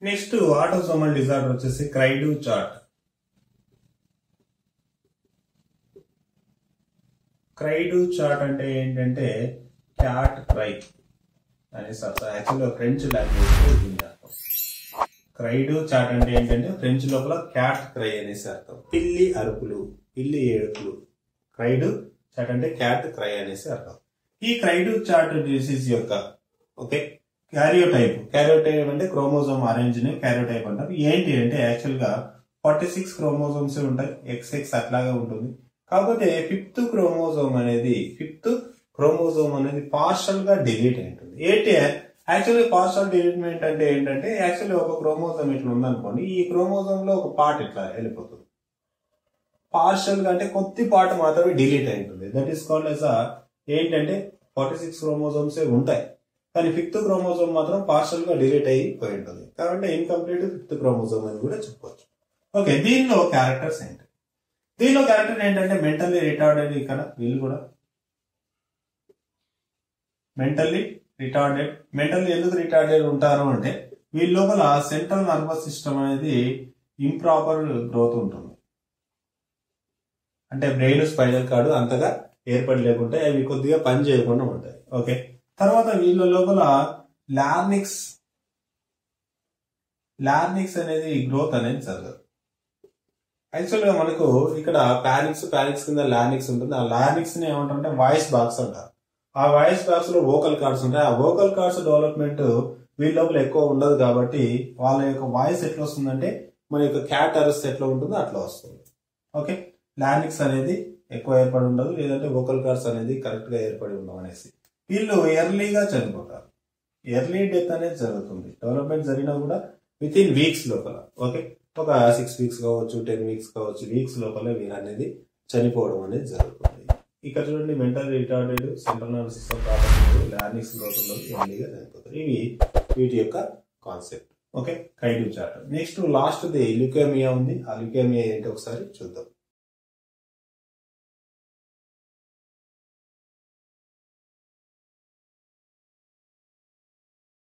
next autosomal disorder వచ్చేసి క్రైడు chart క్రైడు chart అంటే ఏంటంటే క్యాట్ క్రై అనేసి అర్థం యాక్చువల్గా ఫ్రెంచ్ లాంగ్వేజ్ దీని అర్థం క్రైడు చాట్ అంటే ఏంటంటే ఫ్రెంచ్ లోపల క్యాట్ క్రై అనేసి అర్థం పిల్లి అరుపులు పిల్లి ఏడుపులు క్రైడు చాట్ అంటే క్యాట్ క్రై అనేసి అర్థం ఈ క్రైడు చాట్ డిసీజ్ యొక్క ఓకే క్యారియోటైప్ క్యారియోటైప్ అంటే క్రోమోజోమ్ అరేంజ్ ని క్యారియోటైప్ అంటారు ఏంటి అంటే యాక్చువల్ గా ఫార్టీ సిక్స్ క్రోమోజోమ్స్ ఉంటాయి ఎక్స్ ఎక్స్ అట్లాగా ఉంటుంది కాకపోతే ఫిఫ్త్ క్రోమోజోమ్ అనేది ఫిఫ్త్ క్రోమోజోమ్ అనేది పార్షల్ గా డిలీట్ అయి ఉంటుంది ఏంటి యాక్చువల్లీ పార్షల్ డిలీట్మెంట్ అంటే ఏంటంటే యాక్చువల్లీ ఒక క్రోమోజోమ్ ఇట్లా ఉందనుకోండి ఈ క్రోమోజోమ్ లో ఒక పార్ట్ ఇట్లా వెళ్ళిపోతుంది పార్షల్ గా అంటే కొద్ది పార్ట్ మాత్రమే డిలీట్ అయి ఉంటుంది దట్ ఈస్ కాల్డ్ ఎస్ ఏంటంటే ఫార్టీ సిక్స్ క్రోమోజోమ్స్ ఉంటాయి కానీ ఫిఫ్త్ క్రోమోజోమ్ మాత్రం పార్షల్ గా డిలీట్ అయిపోయి ఉంటుంది కాబట్టి ఇన్కంప్లీట్ ఫిఫ్త్ క్రోమోజోమ్ అని కూడా చెప్పవచ్చు ఓకే దీనిలో క్యారెక్టర్స్ ఏంటి దీనిలో క్యారెక్టర్ ఏంటంటే మెంటల్లీ రిటార్డెడ్ ఇక్కడ వీళ్ళు కూడా మెంటల్లీ రిటార్డెడ్ మెంటల్లీ ఎందుకు రిటార్డెడ్ ఉంటారు అంటే వీళ్ళ లోపల సెంట్రల్ నర్వస్ సిస్టమ్ అనేది ఇంప్రాపర్ గ్రోత్ ఉంటుంది అంటే బ్రెయిన్ స్పైనల్ కార్డు అంతగా ఏర్పడి లేకుంటే అవి కొద్దిగా పని చేయకుండా ఉంటాయి ఓకే తర్వాత వీళ్ళ లోపల లార్నిక్స్ లార్నిక్స్ అనేది గ్రోత్ అనేది జరగదు యాక్చువల్ గా మనకు ఇక్కడ పానిక్స్ పానిక్స్ కింద లార్నిక్స్ ఉంటుంది ఆ లార్నిక్స్ ని ఏమంటారంటే వాయిస్ బాక్స్ అంటారు ఆ వాయిస్ బాక్స్ లో వోకల్ కార్డ్స్ ఉంటాయి ఆ వోకల్ కార్డ్స్ డెవలప్మెంట్ వీళ్ళ లోపల ఎక్కువ ఉండదు కాబట్టి వాళ్ళ యొక్క వాయిస్ ఎట్లా వస్తుందంటే మన యొక్క క్యాట్ అరెస్ట్ ఎట్లా ఉంటుందో అట్లా వస్తుంది ఓకే లార్నిక్స్ అనేది ఎక్కువ ఏర్పడి ఉండదు లేదంటే వోకల్ కార్డ్స్ అనేది కరెక్ట్ గా ఏర్పడి ఉండవు అనేసి వీళ్ళు ఎర్లీగా చనిపోతారు ఎర్లీ డెత్ అనేది జరుగుతుంది డెవలప్మెంట్ జరిగినా కూడా విత్ ఇన్ వీక్స్ లోపల ఓకే ఒక సిక్స్ వీక్స్ కావచ్చు టెన్ వీక్స్ కావచ్చు వీక్స్ లోపల వీళ్ళు అనేది చనిపోవడం అనేది జరుగుతుంది ఇక్కడ చూడండి mental retarded central nervous system problem larynx growth ఉండదు ఎర్లీగా చనిపోతారు ఇవి వీటి యొక్క concept okay cri du chat next last the leukaemia ఉంది ఆ ల్యూకేమియా ఏంటి ఒకసారి చూద్దాం